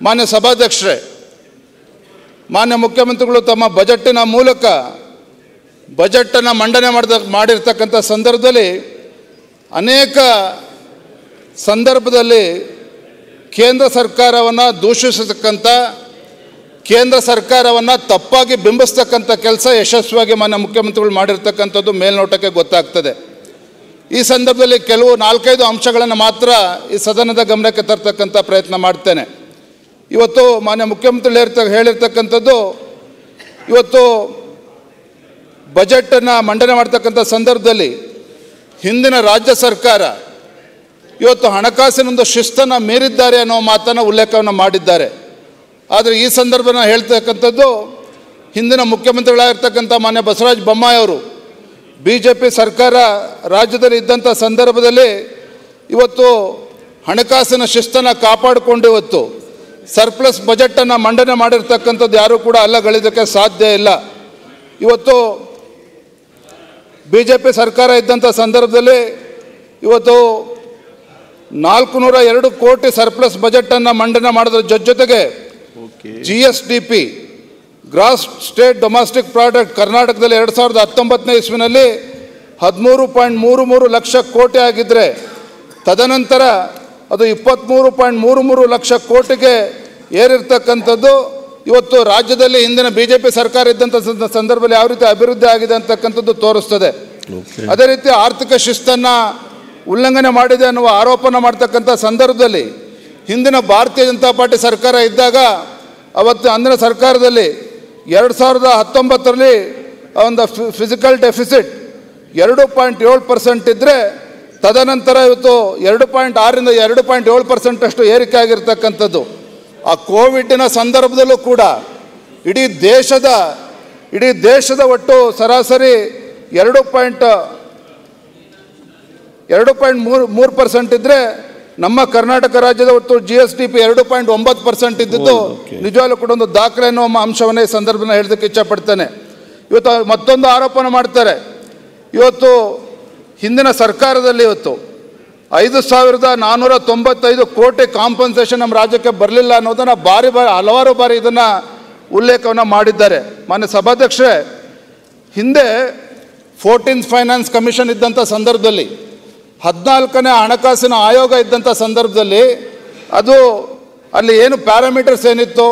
ಮಾನ್ಯ ಸಭಾಧ್ಯಕ್ಷರೇ ಮಾನ್ಯ ಮುಖ್ಯಮಂತ್ರಿಗಳು ತಮ್ಮ ಬಜೆಟ್ಟಿನ ಮೂಲಕ ಬಜೆಟನ್ನು ಮಂಡನೆ ಮಾಡಿದ ಮಾಡಿರ್ತಕ್ಕಂಥ ಸಂದರ್ಭದಲ್ಲಿ ಅನೇಕ ಸಂದರ್ಭದಲ್ಲಿ ಕೇಂದ್ರ ಸರ್ಕಾರವನ್ನು ದೂಷಿಸತಕ್ಕಂಥ ಕೇಂದ್ರ ಸರ್ಕಾರವನ್ನು ತಪ್ಪಾಗಿ ಬಿಂಬಿಸ್ತಕ್ಕಂಥ ಕೆಲಸ ಯಶಸ್ವಿಯಾಗಿ ಮಾನ್ಯ ಮುಖ್ಯಮಂತ್ರಿಗಳು ಮಾಡಿರ್ತಕ್ಕಂಥದ್ದು ಮೇಲ್ನೋಟಕ್ಕೆ ಗೊತ್ತಾಗ್ತದೆ ಈ ಸಂದರ್ಭದಲ್ಲಿ ಕೆಲವು ನಾಲ್ಕೈದು ಅಂಶಗಳನ್ನು ಮಾತ್ರ ಈ ಸದನದ ಗಮನಕ್ಕೆ ತರ್ತಕ್ಕಂಥ ಪ್ರಯತ್ನ ಮಾಡ್ತೇನೆ ಇವತ್ತು ಮಾನ್ಯ ಮುಖ್ಯಮಂತ್ರಿಗಳು ಹೇಳ್ತ ಹೇಳಿರ್ತಕ್ಕಂಥದ್ದು ಇವತ್ತು ಬಜೆಟನ್ನು ಮಂಡನೆ ಮಾಡ್ತಕ್ಕಂಥ ಸಂದರ್ಭದಲ್ಲಿ ಹಿಂದಿನ ರಾಜ್ಯ ಸರ್ಕಾರ ಇವತ್ತು ಹಣಕಾಸಿನೊಂದು ಶಿಸ್ತನ್ನು ಮೀರಿದ್ದಾರೆ ಅನ್ನೋ ಮಾತನ್ನು ಉಲ್ಲೇಖವನ್ನು ಮಾಡಿದ್ದಾರೆ ಆದರೆ ಈ ಸಂದರ್ಭನ ಹೇಳ್ತಕ್ಕಂಥದ್ದು ಹಿಂದಿನ ಮುಖ್ಯಮಂತ್ರಿಗಳಾಗಿರ್ತಕ್ಕಂಥ ಮಾನ್ಯ ಬಸವರಾಜ ಬೊಮ್ಮಾಯಿ ಅವರು ಬಿ ಜೆ ಪಿ ಸರ್ಕಾರ ರಾಜ್ಯದಲ್ಲಿ ಇದ್ದಂಥ ಸಂದರ್ಭದಲ್ಲಿ ಇವತ್ತು ಹಣಕಾಸಿನ ಶಿಸ್ತನ್ನು ಕಾಪಾಡಿಕೊಂಡು ಇವತ್ತು ಸರ್ಪ್ಲಸ್ ಬಜೆಟನ್ನು ಮಂಡನೆ ಮಾಡಿರ್ತಕ್ಕಂಥದ್ದು ಯಾರೂ ಕೂಡ ಅಲ್ಲಗಳಿದ್ದಕ್ಕೆ ಸಾಧ್ಯ ಇಲ್ಲ ಇವತ್ತು ಬಿ ಜೆ ಪಿ ಸರ್ಕಾರ ಇದ್ದಂಥ ಸಂದರ್ಭದಲ್ಲಿ ಇವತ್ತು ನಾಲ್ಕು ನೂರ ಎರಡು ಕೋಟಿ ಸರ್ಪ್ಲಸ್ ಬಜೆಟನ್ನು ಮಂಡನೆ ಮಾಡೋದ್ರ ಜೊತೆ ಜೊತೆಗೆ G S D P gross state domestic product ಕರ್ನಾಟಕದಲ್ಲಿ ಎರಡು ಸಾವಿರದ ಹತ್ತೊಂಬತ್ತನೇ ಇಸ್ವಿನಲ್ಲಿ ಹದಿಮೂರು ಪಾಯಿಂಟ್ ಮೂರು ಮೂರು ಲಕ್ಷ ಕೋಟಿ ಆಗಿದ್ದರೆ ತದನಂತರ ಅದು ಇಪ್ಪತ್ತ್ಮೂರು ಪಾಯಿಂಟ್ ಮೂರು ಮೂರು ಲಕ್ಷ ಕೋಟಿಗೆ ಏರಿರ್ತಕ್ಕಂಥದ್ದು ಇವತ್ತು ರಾಜ್ಯದಲ್ಲಿ ಹಿಂದಿನ ಬಿ ಜೆ ಪಿ ಸರ್ಕಾರ ಇದ್ದಂಥ ಸಂದ- ಸಂದರ್ಭದಲ್ಲಿ ಯಾವ ರೀತಿ ಅಭಿವೃದ್ಧಿ ಆಗಿದೆ ಅಂತಕ್ಕಂಥದ್ದು ತೋರಿಸ್ತದೆ ಅದೇ ರೀತಿ ಆರ್ಥಿಕ ಶಿಸ್ತನ್ನು ಉಲ್ಲಂಘನೆ ಮಾಡಿದೆ ಅನ್ನುವ ಆರೋಪನ ಮಾಡ್ತಕ್ಕಂಥ ಸಂದರ್ಭದಲ್ಲಿ ಹಿಂದಿನ ಭಾರತೀಯ ಜನತಾ ಪಾರ್ಟಿ ಸರ್ಕಾರ ಇದ್ದಾಗ ಅವತ್ತು ಅಂದಿನ ಸರ್ಕಾರದಲ್ಲಿ ಎರಡು ಸಾವಿರದ ಹತ್ತೊಂಬತ್ತರಲ್ಲಿ ಒಂದು ಫಿಸಿಕಲ್ ಡೆಫಿಸಿಟ್ ಎರಡು ಪಾಯಿಂಟ್ ಏಳು ಪರ್ಸೆಂಟ್ ಇದ್ದರೆ ತದನಂತರ ಇವತ್ತು ಎರಡು ಪಾಯಿಂಟ್ ಆರರಿಂದ ಎರಡು ಪಾಯಿಂಟ್ ಏಳು ಪರ್ಸೆಂಟಷ್ಟು ಏರಿಕೆ ಆಗಿರ್ತಕ್ಕಂಥದ್ದು ಆ ಕೋವಿಡ್ನ ಸಂದರ್ಭದಲ್ಲೂ ಕೂಡ ಇಡೀ ದೇಶದ ಇಡೀ ದೇಶದ ಒಟ್ಟು ಸರಾಸರಿ ಎರಡು ಪಾಯಿಂಟ್ ಎರಡು ಪಾಯಿಂಟ್ ಮೂರು ಮೂರು ಪರ್ಸೆಂಟ್ ಇದ್ದರೆ ನಮ್ಮ ಕರ್ನಾಟಕ ರಾಜ್ಯದ ಒಟ್ಟು ಜಿ ಎಸ್ ಟಿ ಪಿ ಎರಡು ಪಾಯಿಂಟ್ ಒಂಬತ್ತು ಪರ್ಸೆಂಟ್ ಇದ್ದಿದ್ದು ನಿಜವಾಗ್ಲೂ ಕೂಡ ಒಂದು ದಾಖಲೆ ಅನ್ನೋ ಅಂಶವನ್ನೇ ಈ ಸಂದರ್ಭನ ಹೇಳೋದಕ್ಕೆ ಇಚ್ಛಪಡ್ತೇನೆ ಇವತ್ತು ಮತ್ತೊಂದು ಆರೋಪನ ಮಾಡ್ತಾರೆ ಇವತ್ತು ಹಿಂದಿನ ಸರ್ಕಾರದಲ್ಲಿ ಇವತ್ತು ಐದು ಸಾವಿರದ ನಾನ್ನೂರ ತೊಂಬತ್ತೈದು ಕೋಟಿ ಕಾಂಪನ್ಸೇಷನ್ ನಮ್ಮ ರಾಜ್ಯಕ್ಕೆ ಬರಲಿಲ್ಲ ಅನ್ನೋದನ್ನು ಬಾರಿ ಬಾರಿ ಹಲವಾರು ಬಾರಿ ಇದನ್ನು ಉಲ್ಲೇಖವನ್ನು ಮಾಡಿದ್ದಾರೆ ಮಾನ್ಯ ಸಭಾಧ್ಯಕ್ಷರೇ ಹಿಂದೆ ಫೋರ್ಟೀನ್ತ್ ಫೈನಾನ್ಸ್ ಕಮಿಷನ್ ಇದ್ದಂಥ ಸಂದರ್ಭದಲ್ಲಿ ಹದಿನಾಲ್ಕನೇ ಹಣಕಾಸಿನ ಆಯೋಗ ಇದ್ದಂಥ ಸಂದರ್ಭದಲ್ಲಿ ಅದು ಅಲ್ಲಿ ಏನು ಪ್ಯಾರಾಮೀಟರ್ಸ್ ಏನಿತ್ತು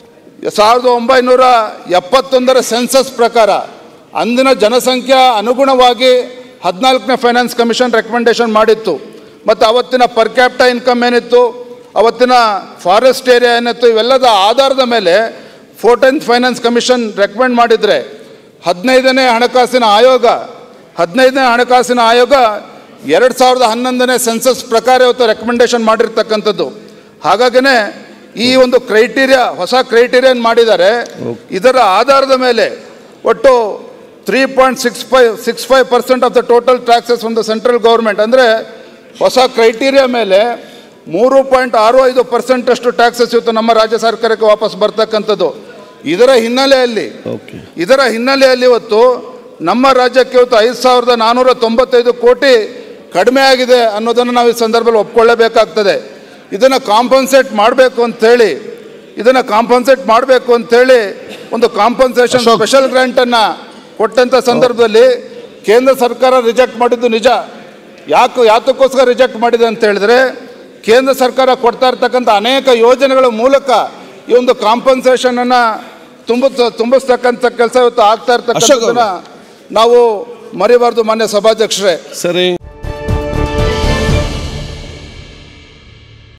ಸಾವಿರದ ಒಂಬೈನೂರ ಎಪ್ಪತ್ತೊಂದರ ಸೆನ್ಸಸ್ ಪ್ರಕಾರ ಅಂದಿನ ಜನಸಂಖ್ಯಾ ಅನುಗುಣವಾಗಿ ಹದಿನಾಲ್ಕನೇ ಫೈನಾನ್ಸ್ ಕಮಿಷನ್ ರೆಕಮೆಂಡೇಷನ್ ಮಾಡಿತ್ತು ಮತ್ತು ಅವತ್ತಿನ ಪರ್ ಕ್ಯಾಪ್ಟ ಇನ್ಕಮ್ ಏನಿತ್ತು ಅವತ್ತಿನ ಫಾರೆಸ್ಟ್ ಏರಿಯಾ ಏನಿತ್ತು ಇವೆಲ್ಲದ ಆಧಾರದ ಮೇಲೆ ಫೋರ್ಟೀನ್ತ್ ಫೈನಾನ್ಸ್ ಕಮಿಷನ್ ರೆಕಮೆಂಡ್ ಮಾಡಿದರೆ ಹದಿನೈದನೇ ಹಣಕಾಸಿನ ಆಯೋಗ ಹದಿನೈದನೇ ಹಣಕಾಸಿನ ಆಯೋಗ ಎರಡು ಸಾವಿರದ ಹನ್ನೊಂದನೇ ಸೆನ್ಸಸ್ ಪ್ರಕಾರ ಇವತ್ತು ರೆಕಮೆಂಡೇಷನ್ ಮಾಡಿರ್ತಕ್ಕಂಥದ್ದು ಹಾಗಾಗಿನೇ ಈ ಒಂದು ಕ್ರೈಟೀರಿಯಾ ಹೊಸ ಕ್ರೈಟೀರಿಯನ್ ಮಾಡಿದ್ದಾರೆ ಇದರ ಆಧಾರದ ಮೇಲೆ ಒಟ್ಟು three point six five six five percent of the total taxes ಒಂದು ಸೆಂಟ್ರಲ್ ಗೌರ್ಮೆಂಟ್ ಅಂದರೆ ಹೊಸ ಕ್ರೈಟೀರಿಯಾ ಮೇಲೆ ಮೂರು ಪಾಯಿಂಟ್ ಆರು ಐದು ಪರ್ಸೆಂಟಷ್ಟು ಟ್ಯಾಕ್ಸಸ್ ಇವತ್ತು ನಮ್ಮ ರಾಜ್ಯ ಸರ್ಕಾರಕ್ಕೆ ವಾಪಸ್ ಬರ್ತಕ್ಕಂಥದ್ದು ಇದರ ಹಿನ್ನೆಲೆಯಲ್ಲಿ ಇದರ ಹಿನ್ನೆಲೆಯಲ್ಲಿ ಇವತ್ತು ನಮ್ಮ ರಾಜ್ಯಕ್ಕೆ ಇವತ್ತು ಐದು ಸಾವಿರದ ನಾನ್ನೂರ ತೊಂಬತ್ತೈದು ಕೋಟಿ ಕಡಿಮೆ ಆಗಿದೆ ಅನ್ನೋದನ್ನು ನಾವು ಈ ಸಂದರ್ಭದಲ್ಲಿ ಒಪ್ಕೊಳ್ಳೇಬೇಕಾಗ್ತದೆ ಇದನ್ನು ಕಾಂಪನ್ಸೇಟ್ ಮಾಡಬೇಕು ಅಂತೇಳಿ ಇದನ್ನು ಕಾಂಪನ್ಸೇಟ್ ಮಾಡಬೇಕು ಅಂತೇಳಿ ಒಂದು ಕಾಂಪನ್ಸೇಷನ್ ಸ್ಪೆಷಲ್ ಗ್ರ್ಯಾಂಟನ್ನು ಕೊಟ್ಟಂಥ ಸಂದರ್ಭದಲ್ಲಿ ಕೇಂದ್ರ ಸರ್ಕಾರ ರಿಜೆಕ್ಟ್ ಮಾಡಿದ್ದು ನಿಜ ಯಾಕೆ ಯಾತಕ್ಕೋಸ್ಕರ ರಿಜೆಕ್ಟ್ ಮಾಡಿದೆ ಅಂತ ಹೇಳಿದ್ರೆ ಕೇಂದ್ರ ಸರ್ಕಾರ ಕೊಡ್ತಾ ಇರ್ತಕ್ಕಂಥ ಅನೇಕ ಯೋಜನೆಗಳ ಮೂಲಕ ಈ ಒಂದು ಕಾಂಪನ್ಸೇಷನನ್ನು ತುಂಬ ತುಂಬಿಸ್ತಕ್ಕಂಥ ಕೆಲಸ ಇವತ್ತು ಆಗ್ತಾ ಇರ್ತಕ್ಕಂಥದ್ದನ್ನ ನಾವು ಮರಿಬಾರ್ದು ಮಾನ್ಯ ಸಭಾಧ್ಯಕ್ಷರೇ ಸರಿ